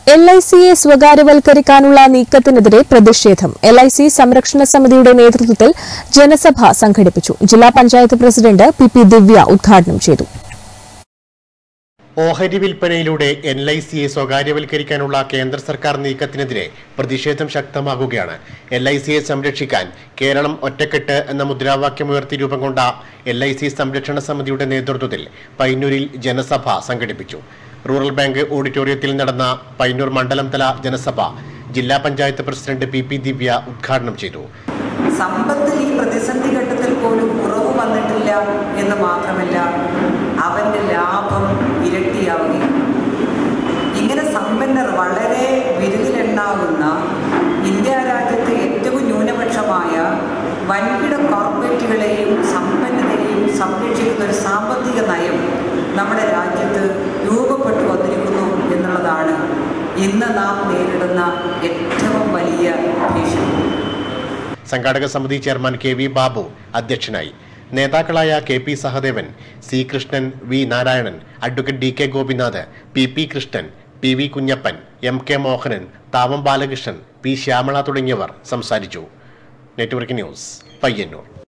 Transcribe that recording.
L I സിയെ സ്വകാര്യവൽക്കരിക്കാനുള്ള നീക്കത്തിനെതിരെ പ്രതിഷേധം എൽ ഐ സി സംരക്ഷണ സമിതിയുടെ നേതൃത്വത്തിൽ ജനസഭ സംഘടിപ്പിച്ചു ജില്ലാ panchayat president P P Divya ഉദ്ഘാടനം ചെയ്തു ഓഹരി വിൽപ്പനയിലൂടെ എൻ ഐ സിയെ സ്വകാര്യവൽക്കരിക്കാനുള്ള കേന്ദ്ര സർക്കാർ നീക്കത്തിനെതിരെ പ്രതിഷേധം ശക്തമാകുകയാണ് എൽ ഐ സിയെ സംരക്ഷിക്കാൻ കേരളം ഒറ്റക്കെട്ട് എന്ന മുദ്രാവാക്യമുയർത്തി രൂപം കൊണ്ട എൽ ഐ സി സംരക്ഷണ സമിതിയുടെ നേതൃത്വത്തിൽ പൈന്നൂരിൽ ജനസഭ സംഘടിപ്പിച്ചു റൂറൽ ബാങ്ക് ഓഡിറ്റോറിയത്തിൽ നടന്ന പൈന്നൂർ മണ്ഡലം തല ജനസഭ ജില്ലാ panchayat president P P Divya ഉദ്ഘാടനം ചെയ്തു സമ്പത്തിൽ ഈ പ്രതിസന്ധി ഘട്ടത്തിൽ പോലും കുറവ് വന്നിട്ടില്ല എന്ന് മാത്രമല്ല അവൻ്റെ ലാഭം ഇരട്ടിയാവുകയാണ് ഇങ്ങനെ സമ്പന്നർ വളരെ വിരലിലെണ്ണാവുന്ന ഇന്ത്യ രാജ്യത്തെ ഏറ്റവും ന്യൂനപക്ഷമായ വൻകിട കോർപ്പറേറ്റുകളെയും സമ്പന്നതയെയും സംരക്ഷിക്കുന്ന ഒരു സാമ്പത്തിക നയം നമ്മുടെ രാജ്യത്ത് രൂപപ്പെട്ടു വന്നിരിക്കുന്നു എന്നുള്ളതാണ് ഇന്ന് നാം നേരിടുന്ന ഏറ്റവും വലിയ ഭീഷണി സംഘാടക സമിതി ചെയർമാൻ കെ വി ബാബു അധ്യക്ഷനായി നേതാക്കളായ K P Sahadevan C Krishnan V Narayanan advocate D K Gopinath P P Krishnan P V Kunhappan M K Mohanan Thavam Balakrishnan P Shyamala തുടങ്ങിയവർ സംസാരിച്ചു നെറ്റ്വർക്ക് ന്യൂസ് പയ്യന്നൂർ